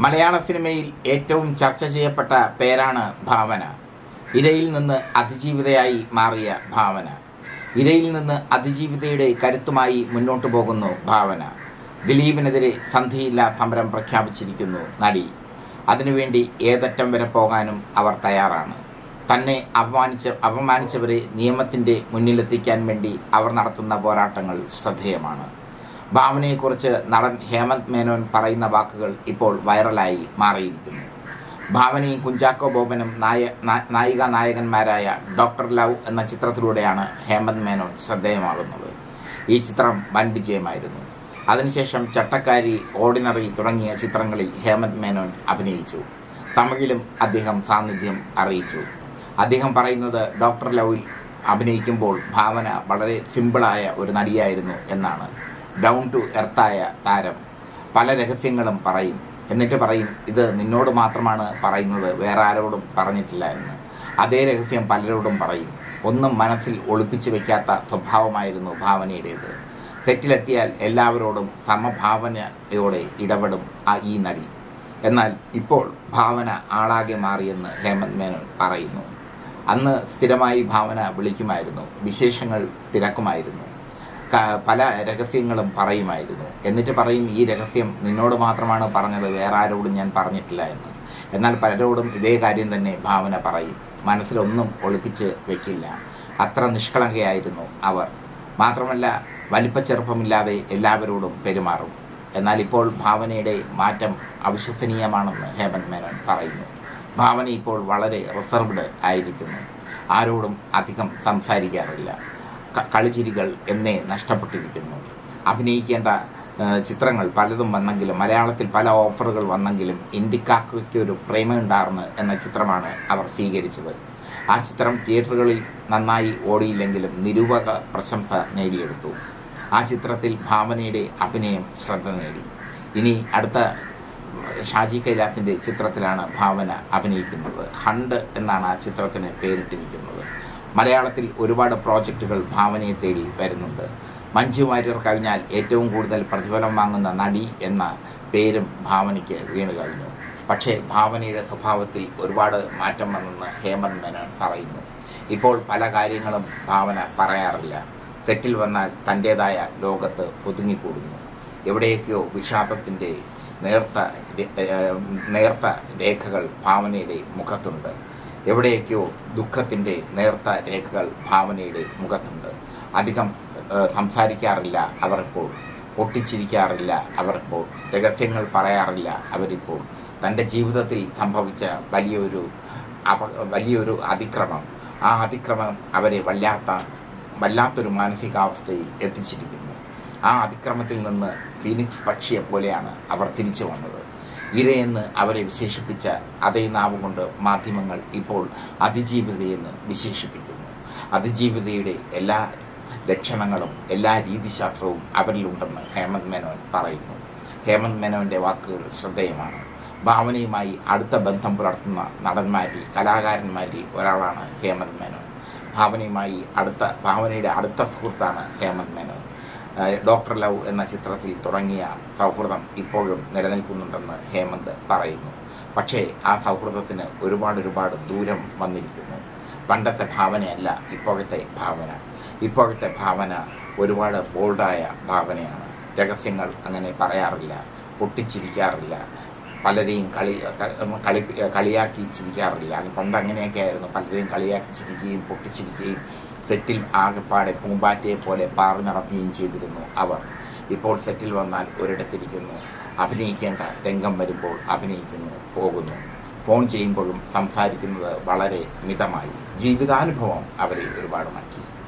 മലയാള സിനിമയിൽ ഏറ്റവും ചർച്ച ചെയ്യപ്പെട്ട പേരാണ് ഭാവന ഇരയിൽ നിന്ന് അതിജീവിതയായി മാറിയ ഭാവന ഇരയിൽ നിന്ന് അതിജീവിതയുടെ കരുത്തുമായി മുന്നോട്ടു പോകുന്നു ഭാവന ദിലീപിനെതിരെ സന്ധിയില്ലാ സമരം പ്രഖ്യാപിച്ചിരിക്കുന്നു നടി അതിനുവേണ്ടി ഏതറ്റം വരെ പോകാനും അവർ തയ്യാറാണ് തന്നെ അപമാനിച്ച അപമാനിച്ചവരെ നിയമത്തിന്റെ മുന്നിലെത്തിക്കാൻ വേണ്ടി അവർ നടത്തുന്ന പോരാട്ടങ്ങൾ ശ്രദ്ധേയമാണ് ഭാവനയെക്കുറിച്ച് നടൻ ഹേമന്ത് മേനോൻ പറയുന്ന വാക്കുകൾ ഇപ്പോൾ വൈറലായി മാറിയിരിക്കുന്നു ഭാവനയും കുഞ്ചാക്കോ ബോബനും നായ നാ- നായിക നായകന്മാരായ ഡോക്ടർ ലവ് എന്ന ചിത്രത്തിലൂടെയാണ് ഹേമന്ത് മേനോൻ ശ്രദ്ധേയമാകുന്നത് ഈ ചിത്രം വൻ വിജയമായിരുന്നു അതിനുശേഷം ചട്ടക്കാരി ഓർഡിനറി തുടങ്ങിയ ചിത്രങ്ങളിൽ ഹേമന്ത് മേനോൻ അഭിനയിച്ചു തമിഴിലും അദ്ദേഹം സാന്നിധ്യം അറിയിച്ചു അദ്ദേഹം പറയുന്നത് ഡോക്ടർ ലവിൽ അഭിനയിക്കുമ്പോൾ ഭാവന വളരെ സിമ്പിളായ ഒരു നടിയായിരുന്നു എന്നാണ് ഡൗൺ ടു എർത്തായ താരം പല രഹസ്യങ്ങളും പറയും എന്നിട്ട് പറയും ഇത് നിന്നോട് മാത്രമാണ് പറയുന്നത് വേറെ ആരോടും പറഞ്ഞിട്ടില്ല എന്ന് അതേ രഹസ്യം പലരോടും പറയും ഒന്നും മനസ്സിൽ ഒളിപ്പിച്ചു വെക്കാത്ത സ്വഭാവമായിരുന്നു ഭാവനയുടേത് തെറ്റിലെത്തിയാൽ എല്ലാവരോടും സമഭാവനയോടെ ഇടപെടും ആ ഈ നടി എന്നാൽ ഇപ്പോൾ ഭാവന ആളാകെ മാറിയെന്ന് ഹേമന്ത് മേനോൻ പറയുന്നു അന്ന് സ്ഥിരമായി ഭാവന വിളിക്കുമായിരുന്നു വിശേഷങ്ങൾ തിരക്കുമായിരുന്നു ക- പല രഹസ്യങ്ങളും പറയുമായിരുന്നു എന്നിട്ട് പറയും ഈ രഹസ്യം നിന്നോട് മാത്രമാണ് പറഞ്ഞത് വേറെ ആരോടും ഞാൻ പറഞ്ഞിട്ടില്ല എന്ന് എന്നാൽ പലരോടും ഇതേ കാര്യം തന്നെ ഭാവന പറയും മനസ്സിലൊന്നും ഒളിപ്പിച്ച് വെക്കില്ല അത്ര നിഷ്കളങ്കയായിരുന്നു അവർ മാത്രമല്ല വലിപ്പച്ചെറുപ്പമില്ലാതെ എല്ലാവരോടും പെരുമാറും എന്നാൽ ഇപ്പോൾ ഭാവനയുടെ മാറ്റം അവിശ്വസനീയമാണെന്ന് ഹേമന്ത് മേനോൻ പറയുന്നു ഭാവന ഇപ്പോൾ വളരെ റിസർവ്ഡ് ആയിരിക്കുന്നു ആരോടും അധികം സംസാരിക്കാറില്ല ക- കളിച്ചിരികൾ എന്നേ നഷ്ടപ്പെട്ടിരിക്കുന്നു അഭിനയിക്കേണ്ട ആ, ചിത്രങ്ങൾ പലതും വന്നെങ്കിലും മലയാളത്തിൽ പല ഓഫറുകൾ വന്നെങ്കിലും ഇന്ത്യക്കാക്കയ്ക്ക് ഒരു പ്രേമമുണ്ടാർന്ന് എന്ന ചിത്രമാണ് അവർ സ്വീകരിച്ചത് ആ ചിത്രം തിയേറ്ററുകളിൽ നന്നായി ഓടിയില്ലെങ്കിലും നിരൂപക പ്രശംസ നേടിയെടുത്തു ആ ചിത്രത്തിൽ ഭാവനയുടെ അഭിനയം ശ്രദ്ധ നേടി ഇനി അടുത്ത ഷാജി കൈലാസിന്റെ ചിത്രത്തിലാണ് ഭാവന അഭിനയിക്കുന്നത് ഹണ്ട് എന്നാണ് ആ ചിത്രത്തിന് പേരിട്ടിരിക്കുന്നത് മലയാളത്തിൽ ഒരുപാട് പ്രോജക്റ്റുകൾ ഭാവനയെ തേടി വരുന്നുണ്ട് മഞ്ജു വാര്യർ കഴിഞ്ഞാൽ ഏറ്റവും കൂടുതൽ പ്രതിഫലം വാങ്ങുന്ന നടി എന്ന പേരും ഭാവനയ്ക്ക് വീണു കഴിഞ്ഞു പക്ഷേ ഭാവനയുടെ സ്വഭാവത്തിൽ ഒരുപാട് മാറ്റം വന്നെന്ന് ഹേമന്ത് മേനോൻ പറയുന്നു ഇപ്പോൾ പല കാര്യങ്ങളും ഭാവന പറയാറില്ല സെറ്റിൽ വന്നാൽ തൻ്റെതായ ലോകത്ത് ഒതുങ്ങിക്കൂടുന്നു എവിടെയൊക്കെയോ വിഷാദത്തിന്റെ നേർത്ത രെ- ഏഹ് നേർത്ത രേഖകൾ ഭാവനയുടെ മുഖത്തുണ്ട് എവിടെയൊക്കെയോ ദുഃഖത്തിന്റെ നേർത്ത രേഖകൾ ഭാവനയുടെ മുഖത്തുണ്ട് അധികം ഏഹ് സംസാരിക്കാറില്ല അവരിപ്പോൾ പൊട്ടിച്ചിരിക്കാറില്ല അവരിപ്പോൾ രഹസ്യങ്ങൾ പറയാറില്ല അവരിപ്പോൾ തന്റെ ജീവിതത്തിൽ സംഭവിച്ച വലിയൊരു അപ വലിയൊരു അതിക്രമം ആ അതിക്രമം അവരെ വല്ലാത്ത വല്ലാത്തൊരു മാനസികാവസ്ഥയിൽ എത്തിച്ചിരിക്കുന്നു ആ അതിക്രമത്തിൽ നിന്ന് ഫീനിക്സ് പക്ഷിയെ പോലെയാണ് അവർ തിരിച്ചു വന്നത് ഇരയെന്ന് അവരെ വിശേഷിപ്പിച്ച അതേ നാവുകൊണ്ട് മാധ്യമങ്ങൾ ഇപ്പോൾ അതിജീവിതയെന്ന് വിശേഷിപ്പിക്കുന്നു അതിജീവിതയുടെ എല്ലാ ലക്ഷണങ്ങളും എല്ലാ രീതിശാസ്ത്രവും അവരിലുണ്ടെന്ന് ഹേമന്ത് മേനോൻ പറയുന്നു ഹേമന്ത് മേനോന്റെ വാക്കുകൾ ശ്രദ്ധേയമാണ് ഭാവനയുമായി അടുത്ത ബന്ധം പുലർത്തുന്ന നടന്മാരിൽ കലാകാരന്മാരിൽ ഒരാളാണ് ഹേമന്ത് മേനോൻ ഭാവനയുമായി അടുത്ത ഭാവനയുടെ അടുത്ത സുഹൃത്താണ് ഹേമന്ത് മേനോൻ ഏഹ് ഡോക്ടർ ലവ് എന്ന ചിത്രത്തിൽ തുടങ്ങിയ സൗഹൃദം ഇപ്പോഴും നിലനിൽക്കുന്നുണ്ടെന്ന് ഹേമന്ത് പറയുന്നു പക്ഷേ ആ സൗഹൃദത്തിന് ഒരുപാട് ഒരുപാട് ദൂരം വന്നിരിക്കുന്നു പണ്ടത്തെ ഭാവനയല്ല ഇപ്പോഴത്തെ ഭാവന ഇപ്പോഴത്തെ ഭാവന ഒരുപാട് ബോൾഡായ ഭാവനയാണ് രഹസ്യങ്ങൾ അങ്ങനെ പറയാറില്ല പൊട്ടിച്ചിരിക്കാറില്ല പലരെയും കളി ക- കളി കളിയാക്കി ചിരിക്കാറില്ല പണ്ട് അങ്ങനെയൊക്കെ ആയിരുന്നു പലരെയും കളിയാക്കി ചിരിക്കുകയും പൊട്ടിച്ചിരിക്കുകയും സെറ്റിൽ ആകെപ്പാടെ പൂമ്പാറ്റയെ പോലെ പാറി നടക്കുകയും ചെയ്തിരുന്നു അവർ ഇപ്പോൾ സെറ്റിൽ വന്നാൽ ഒരിടത്തിരിക്കുന്നു അഭിനയിക്കേണ്ട രംഗം വരുമ്പോൾ അഭിനയിക്കുന്നു പോകുന്നു ഫോൺ ചെയ്യുമ്പോഴും സംസാരിക്കുന്നത് വളരെ മിതമായി ജീവിതാനുഭവം അവരെ ഒരുപാട് മാറ്റി